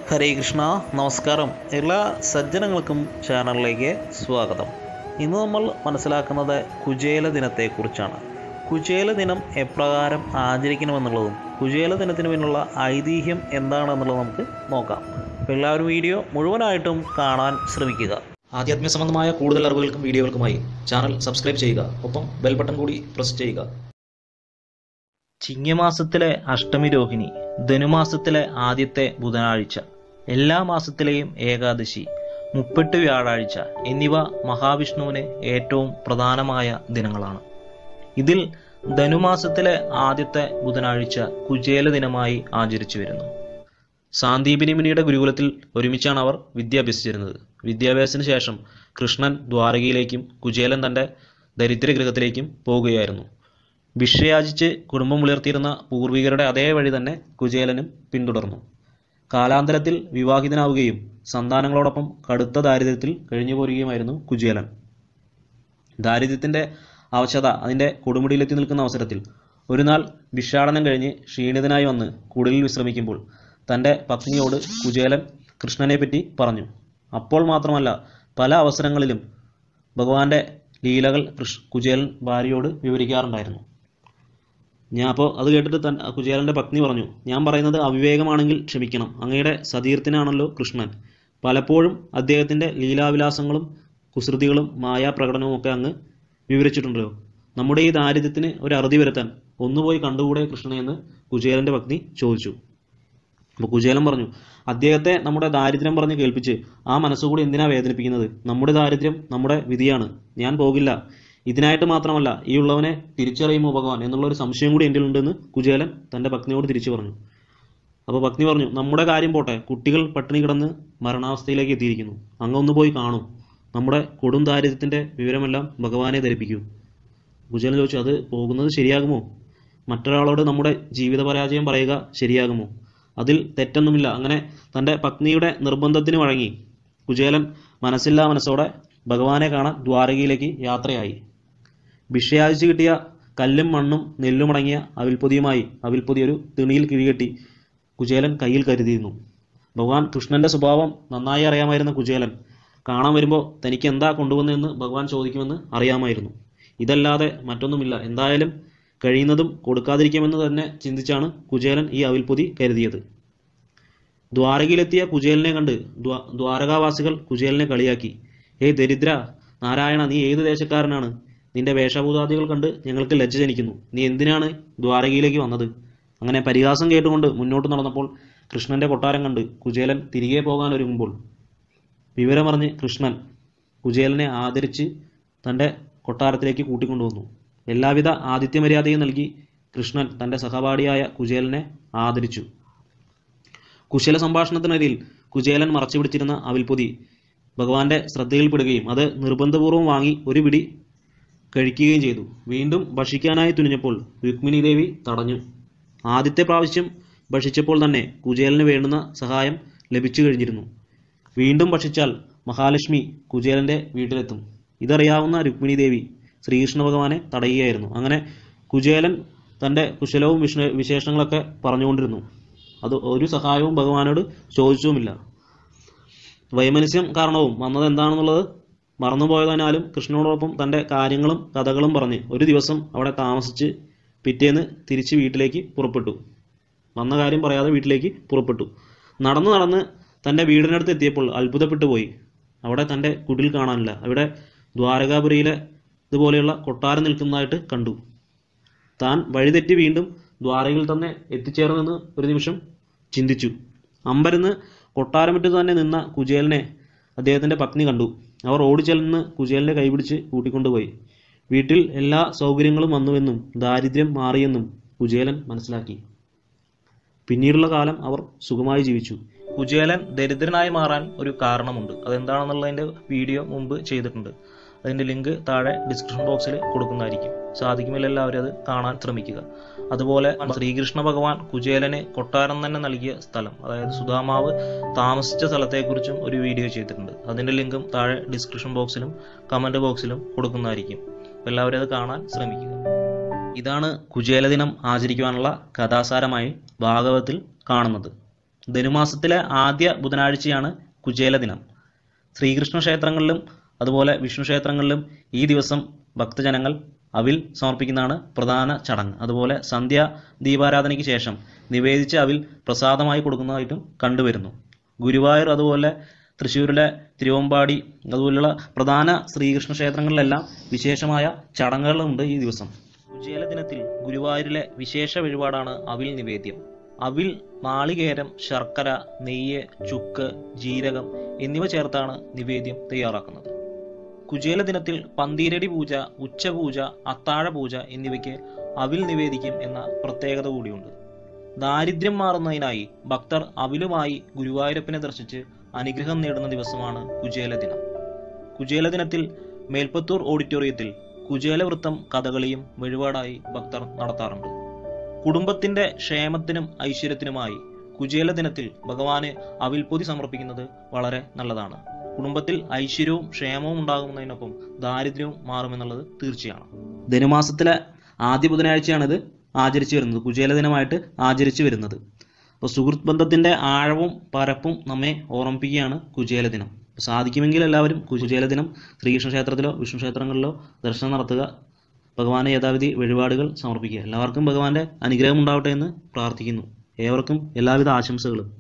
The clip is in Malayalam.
ഹരേ കൃഷ്ണ നമസ്കാരം എല്ലാ സജ്ജനങ്ങൾക്കും ചാനലിലേക്ക് സ്വാഗതം ഇന്ന് നമ്മൾ മനസ്സിലാക്കുന്നത് കുചേല ദിനത്തെക്കുറിച്ചാണ് കുചേല ദിനം എപ്രകാരം ആചരിക്കണമെന്നുള്ളതും കുചേല ദിനത്തിന് പിന്നുള്ള ഐതിഹ്യം എന്താണെന്നുള്ളത് നമുക്ക് നോക്കാം അപ്പോൾ എല്ലാവരും വീഡിയോ മുഴുവനായിട്ടും കാണാൻ ശ്രമിക്കുക ആധ്യാത്മിക സംബന്ധമായ കൂടുതൽ അറിവുകൾക്കും വീഡിയോകൾക്കുമായി ചാനൽ സബ്സ്ക്രൈബ് ചെയ്യുക ഒപ്പം ബെൽ ബട്ടൺ കൂടി പ്രസ് ചെയ്യുക ചിങ്ങമാസത്തിലെ അഷ്ടമി രോഹിണി ധനുമാസത്തിലെ ആദ്യത്തെ ബുധനാഴ്ച എല്ലാ മാസത്തിലെയും ഏകാദശി മുപ്പെട്ട് വ്യാഴാഴ്ച എന്നിവ മഹാവിഷ്ണുവിന് ഏറ്റവും പ്രധാനമായ ദിനങ്ങളാണ് ഇതിൽ ധനുമാസത്തിലെ ആദ്യത്തെ ബുധനാഴ്ച കുചേല ദിനമായി ആചരിച്ചു വരുന്നു സാന്ദീപിനി മുനിയുടെ ഗുരുകുലത്തിൽ ഒരുമിച്ചാണ് അവർ വിദ്യ അഭ്യസിച്ചിരുന്നത് വിദ്യാഭ്യാസത്തിന് ശേഷം കൃഷ്ണൻ ദ്വാരകയിലേക്കും കുചേലൻ തൻ്റെ ദരിദ്രഗൃഹത്തിലേക്കും പോവുകയായിരുന്നു ഭിക്ഷയാചിച്ച് കുടുംബം പുലർത്തിയിരുന്ന പൂർവികരുടെ അതേ വഴി തന്നെ കുചേലനും പിന്തുടർന്നു കാലാന്തരത്തിൽ വിവാഹിതനാവുകയും സന്താനങ്ങളോടൊപ്പം കടുത്ത ദാരിദ്ര്യത്തിൽ കഴിഞ്ഞു പോരുകയുമായിരുന്നു കുചേലൻ ദാരിദ്ര്യത്തിൻ്റെ അവശത അതിൻ്റെ കൊടുമുടിയിലെത്തി നിൽക്കുന്ന അവസരത്തിൽ ഒരു നാൾ ഭിക്ഷാടനം കഴിഞ്ഞ് ക്ഷീണിതനായി വന്ന് കുടിലിൽ വിശ്രമിക്കുമ്പോൾ തൻ്റെ പത്നിയോട് കുചേലൻ കൃഷ്ണനെ പറ്റി പറഞ്ഞു അപ്പോൾ മാത്രമല്ല പല അവസരങ്ങളിലും ഭഗവാന്റെ ലീലകൾ കൃഷ് കുചേലൻ ഭാര്യയോട് വിവരിക്കാറുണ്ടായിരുന്നു ഞാൻ അപ്പോൾ അത് കേട്ടിട്ട് തൻ കുചേലൻ്റെ പത്നി പറഞ്ഞു ഞാൻ പറയുന്നത് അവിവേകമാണെങ്കിൽ ക്ഷമിക്കണം അങ്ങയുടെ സതീർത്ഥനാണല്ലോ കൃഷ്ണൻ പലപ്പോഴും അദ്ദേഹത്തിൻ്റെ ലീലാവിലാസങ്ങളും കുസൃതികളും മായാപ്രകടനവും ഒക്കെ അങ്ങ് വിവരിച്ചിട്ടുണ്ടല്ലോ നമ്മുടെ ഈ ദാരിദ്ര്യത്തിന് ഒരു അറുതി വരുത്താൻ ഒന്നുപോയി കണ്ടുകൂടെ കൃഷ്ണനെ എന്ന് കുചേലൻ്റെ പത്നി ചോദിച്ചു അപ്പോൾ കുചേലൻ പറഞ്ഞു അദ്ദേഹത്തെ നമ്മുടെ ദാരിദ്ര്യം പറഞ്ഞ് കേൾപ്പിച്ച് ആ മനസ്സുകൂടി എന്തിനാ വേദനിപ്പിക്കുന്നത് നമ്മുടെ ദാരിദ്ര്യം നമ്മുടെ വിധിയാണ് ഞാൻ പോകില്ല ഇതിനായിട്ട് മാത്രമല്ല ഈ ഉള്ളവനെ തിരിച്ചറിയുമോ ഭഗവാൻ എന്നുള്ളൊരു സംശയം കൂടി എൻ്റെ ഉണ്ടെന്ന് കുചേലൻ തൻ്റെ പത്നിയോട് തിരിച്ചു പറഞ്ഞു അപ്പോൾ പത്നി പറഞ്ഞു നമ്മുടെ കാര്യം പോട്ടെ കുട്ടികൾ പട്ടിണി കിടന്ന് മരണാവസ്ഥയിലേക്ക് എത്തിയിരിക്കുന്നു അങ്ങ് ഒന്ന് പോയി കാണൂ നമ്മുടെ കൊടും ദാരിദ്ര്യത്തിൻ്റെ വിവരമെല്ലാം ഭഗവാനെ ധരിപ്പിക്കൂ കുചേലൻ ചോദിച്ചു അത് പോകുന്നത് ശരിയാകുമോ മറ്റൊരാളോട് നമ്മുടെ ജീവിത പരാജയം പറയുക ശരിയാകുമോ അതിൽ തെറ്റൊന്നുമില്ല അങ്ങനെ തൻ്റെ പത്നിയുടെ നിർബന്ധത്തിന് വഴങ്ങി കുചേലൻ മനസ്സില്ലാ മനസ്സോടെ ഭഗവാനെ കാണാൻ ദ്വാരകയിലേക്ക് യാത്രയായി ഭിക്ഷയാചിച്ച് കിട്ടിയ കല്ലും മണ്ണും നെല്ലും അടങ്ങിയ അവിൽപ്പൊതിയുമായി അവിൽപ്പൊതി ഒരു തിണിയിൽ കിഴികെട്ടി കുചേലൻ കയ്യിൽ കരുതിയിരുന്നു ഭഗവാൻ കൃഷ്ണന്റെ സ്വഭാവം നന്നായി അറിയാമായിരുന്ന കുചേലൻ കാണാൻ വരുമ്പോൾ തനിക്ക് എന്താ കൊണ്ടുവന്നതെന്ന് ഭഗവാൻ ചോദിക്കുമെന്ന് അറിയാമായിരുന്നു ഇതല്ലാതെ മറ്റൊന്നുമില്ല എന്തായാലും കഴിയുന്നതും കൊടുക്കാതിരിക്കാമെന്ന് തന്നെ ചിന്തിച്ചാണ് കുചേലൻ ഈ അവിൽപ്പൊതി കരുതിയത് ദ്വാരകയിലെത്തിയ കുചേലനെ കണ്ട് ദ്വാ- ദ്വാരകാവാസികൾ കുചേലനെ കളിയാക്കി ഏയ് ദരിദ്ര നാരായണ നീ ഏത് ദേശക്കാരനാണ് നിന്റെ വേഷഭൂതാദികൾ കണ്ട് ഞങ്ങൾക്ക് ലജ്ജ ജനിക്കുന്നു നീ എന്തിനാണ് ദ്വാരകയിലേക്ക് വന്നത് അങ്ങനെ പരിഹാസം കേട്ടുകൊണ്ട് മുന്നോട്ട് നടന്നപ്പോൾ കൃഷ്ണന്റെ കൊട്ടാരം കണ്ട് കുചേലൻ തിരികെ പോകാൻ ഒരുങ്ങുമ്പോൾ വിവരമറിഞ്ഞ് കൃഷ്ണൻ കുചേലനെ ആദരിച്ച് തൻ്റെ കൊട്ടാരത്തിലേക്ക് കൂട്ടിക്കൊണ്ടുവന്നു എല്ലാവിധ ആതിഥ്യമര്യാദയും നൽകി കൃഷ്ണൻ തൻ്റെ സഹപാഠിയായ കുചേലനെ ആദരിച്ചു കുശല സംഭാഷണത്തിനിടയിൽ കുചേലൻ മറച്ചു പിടിച്ചിരുന്ന അവിൽപ്പൊതി ഭഗവാന്റെ ശ്രദ്ധയിൽപ്പെടുകയും അത് നിർബന്ധപൂർവ്വം വാങ്ങി ഒരു പിടി കഴിക്കുകയും ചെയ്തു വീണ്ടും ഭക്ഷിക്കാനായി തുനിഞ്ഞപ്പോൾ രുക്മിണി ദേവി തടഞ്ഞു ആദ്യത്തെ പ്രാവശ്യം ഭക്ഷിച്ചപ്പോൾ തന്നെ കുചേലന് വേണ്ടുന്ന സഹായം ലഭിച്ചു കഴിഞ്ഞിരുന്നു വീണ്ടും ഭക്ഷിച്ചാൽ മഹാലക്ഷ്മി കുചേലന്റെ വീട്ടിലെത്തും ഇതറിയാവുന്ന രുക്മിണി ദേവി ശ്രീകൃഷ്ണ ഭഗവാനെ തടയുകയായിരുന്നു അങ്ങനെ കുചേലൻ തൻ്റെ കുശലവും വിഷ്ണ വിശേഷങ്ങളൊക്കെ പറഞ്ഞുകൊണ്ടിരുന്നു അത് ഒരു സഹായവും ഭഗവാനോട് ചോദിച്ചുമില്ല വൈമനസ്യം കാരണവും വന്നത് എന്താണെന്നുള്ളത് മറന്നുപോയതിനാലും കൃഷ്ണനോടൊപ്പം തൻ്റെ കാര്യങ്ങളും കഥകളും പറഞ്ഞ് ഒരു ദിവസം അവിടെ താമസിച്ച് പിറ്റേന്ന് തിരിച്ച് വീട്ടിലേക്ക് പുറപ്പെട്ടു വന്ന കാര്യം പറയാതെ വീട്ടിലേക്ക് പുറപ്പെട്ടു നടന്ന് നടന്ന് തൻ്റെ വീടിനടുത്ത് എത്തിയപ്പോൾ അത്ഭുതപ്പെട്ടു പോയി അവിടെ തൻ്റെ കുടിൽ കാണാനില്ല അവിടെ ദ്വാരകാപുരിയിലെ ഇതുപോലെയുള്ള കൊട്ടാരം നിൽക്കുന്നതായിട്ട് കണ്ടു താൻ വഴിതെറ്റി വീണ്ടും ദ്വാരകയിൽ തന്നെ എത്തിച്ചേർന്നെന്ന് ഒരു നിമിഷം ചിന്തിച്ചു അമ്പരന്ന് കൊട്ടാരമിട്ട് തന്നെ നിന്ന കുചേലനെ അദ്ദേഹത്തിൻ്റെ പത്നി കണ്ടു അവർ ഓടിച്ചെല്ലുന്ന കുചേലനെ കൈപിടിച്ച് കൂട്ടിക്കൊണ്ടുപോയി വീട്ടിൽ എല്ലാ സൗകര്യങ്ങളും വന്നുവെന്നും ദാരിദ്ര്യം മാറിയെന്നും കുചേലൻ മനസ്സിലാക്കി പിന്നീടുള്ള കാലം അവർ സുഖമായി ജീവിച്ചു കുചേലൻ ദരിദ്രനായി മാറാൻ ഒരു കാരണമുണ്ട് അതെന്താണെന്നുള്ളതിൻ്റെ വീഡിയോ മുമ്പ് ചെയ്തിട്ടുണ്ട് അതിൻ്റെ ലിങ്ക് താഴെ ഡിസ്ക്രിപ്ഷൻ ബോക്സിൽ കൊടുക്കുന്നതായിരിക്കും സാധിക്കുമെങ്കിൽ എല്ലാവരും അത് കാണാൻ ശ്രമിക്കുക അതുപോലെ ശ്രീകൃഷ്ണ ഭഗവാൻ കുചേലന് കൊട്ടാരം തന്നെ നൽകിയ സ്ഥലം അതായത് സുധാമാവ് താമസിച്ച സ്ഥലത്തെക്കുറിച്ചും ഒരു വീഡിയോ ചെയ്തിട്ടുണ്ട് അതിൻ്റെ ലിങ്കും താഴെ ഡിസ്ക്രിപ്ഷൻ ബോക്സിലും കമൻറ്റ് ബോക്സിലും കൊടുക്കുന്നതായിരിക്കും അപ്പോൾ എല്ലാവരും അത് കാണാൻ ശ്രമിക്കുക ഇതാണ് കുചേല ദിനം ആചരിക്കുവാനുള്ള കഥാസാരമായി ഭാഗവത്തിൽ കാണുന്നത് ധനുമാസത്തിലെ ആദ്യ ബുധനാഴ്ചയാണ് കുചേല ദിനം ശ്രീകൃഷ്ണ ക്ഷേത്രങ്ങളിലും അതുപോലെ വിഷ്ണു ക്ഷേത്രങ്ങളിലും ഈ ദിവസം ഭക്തജനങ്ങൾ അവിൽ സമർപ്പിക്കുന്നതാണ് പ്രധാന ചടങ്ങ് അതുപോലെ സന്ധ്യ ദീപാരാധനയ്ക്ക് ശേഷം നിവേദിച്ച അവിൽ പ്രസാദമായി കൊടുക്കുന്നതായിട്ടും കണ്ടുവരുന്നു ഗുരുവായൂർ അതുപോലെ തൃശ്ശൂരിലെ തിരുവമ്പാടി അതുപോലുള്ള പ്രധാന ശ്രീകൃഷ്ണ ക്ഷേത്രങ്ങളിലെല്ലാം വിശേഷമായ ചടങ്ങുകളുണ്ട് ഈ ദിവസം കുചേല ദിനത്തിൽ ഗുരുവായൂരിലെ വിശേഷ വഴിപാടാണ് അവിൽ നിവേദ്യം അവിൽ നാളികേരം ശർക്കര നെയ്യ് ചുക്ക് ജീരകം എന്നിവ ചേർത്താണ് നിവേദ്യം തയ്യാറാക്കുന്നത് കുചേല ദിനത്തിൽ പന്തീരടി പൂജ ഉച്ചപൂജ അത്താഴ പൂജ എന്നിവയ്ക്ക് അവിൽ നിവേദിക്കും എന്ന പ്രത്യേകത കൂടിയുണ്ട് ദാരിദ്ര്യം മാറുന്നതിനായി ഭക്തർ അവിലുമായി ഗുരുവായൂരപ്പനെ ദർശിച്ച് അനുഗ്രഹം നേടുന്ന ദിവസമാണ് കുചേല ദിനം കുചേല ദിനത്തിൽ മേൽപ്പത്തൂർ ഓഡിറ്റോറിയത്തിൽ കുചേല വൃത്തം കഥകളിയും വഴിപാടായി ഭക്തർ നടത്താറുണ്ട് കുടുംബത്തിന്റെ ക്ഷേമത്തിനും ഐശ്വര്യത്തിനുമായി കുചേല ദിനത്തിൽ ഭഗവാന് അവിൽപ്പൊതി സമർപ്പിക്കുന്നത് വളരെ നല്ലതാണ് കുടുംബത്തിൽ ഐശ്വര്യവും ക്ഷേമവും ഉണ്ടാകുന്നതിനൊപ്പം ദാരിദ്ര്യവും മാറുമെന്നുള്ളത് തീർച്ചയാണ് ധനുമാസത്തിലെ ആദ്യ ബുധനാഴ്ചയാണിത് ആചരിച്ചു വരുന്നത് കുചേല ദിനമായിട്ട് ആചരിച്ചു വരുന്നത് അപ്പോൾ സുഹൃത്ത് ബന്ധത്തിന്റെ ആഴവും പരപ്പും നമ്മെ ഓർമ്മിപ്പിക്കുകയാണ് കുചേല ദിനം അപ്പോൾ സാധിക്കുമെങ്കിൽ എല്ലാവരും കുചേല ദിനം ശ്രീകൃഷ്ണ ക്ഷേത്രത്തിലോ വിഷ്ണു ക്ഷേത്രങ്ങളിലോ ദർശനം നടത്തുക ഭഗവാന് യഥാവിധി വഴിപാടുകൾ സമർപ്പിക്കുക എല്ലാവർക്കും ഭഗവാന്റെ അനുഗ്രഹം ഉണ്ടാവട്ടെ എന്ന് പ്രാർത്ഥിക്കുന്നു ഏവർക്കും എല്ലാവിധ ആശംസകളും